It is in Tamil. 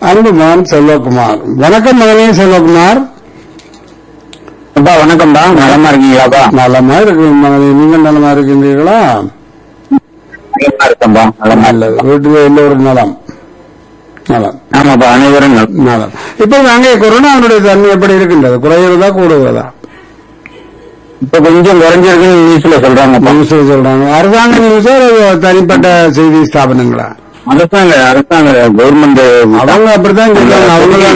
அன்புமான் செல்வகுமார் வணக்கம் மகனே செல்வகுமார் அப்பா வணக்கம்ப்பா நலமா இருக்கீங்களாப்பா நலமா இருக்கு மகனே நீங்கள் நலமா இருக்கின்றீர்களா நலமா இருக்கேன்பா நலமா நல்லது வீட்டில் எல்லோரும் நலம் நலம் ஆமாப்பா அனைவரும் நலம் நலம் இப்போ அங்கே கொரோனாவுடைய தன்மை எப்படி இருக்கின்றது குறைகிறதா கூடுகிறதா இப்ப கொஞ்சம் குறைஞ்சிருக்குன்னு நியூஸ்ல சொல்றாங்கப்பா நியூஸ்ல சொல்றாங்க அரசாங்க நியூஸா இல்ல தனிப்பட்ட செய்தி ஸ்தாபனங்களா அரசாங்க அரசாங்க கவர்மெண்ட் அவங்க அப்படித்தான் சொல்றாங்க அவங்க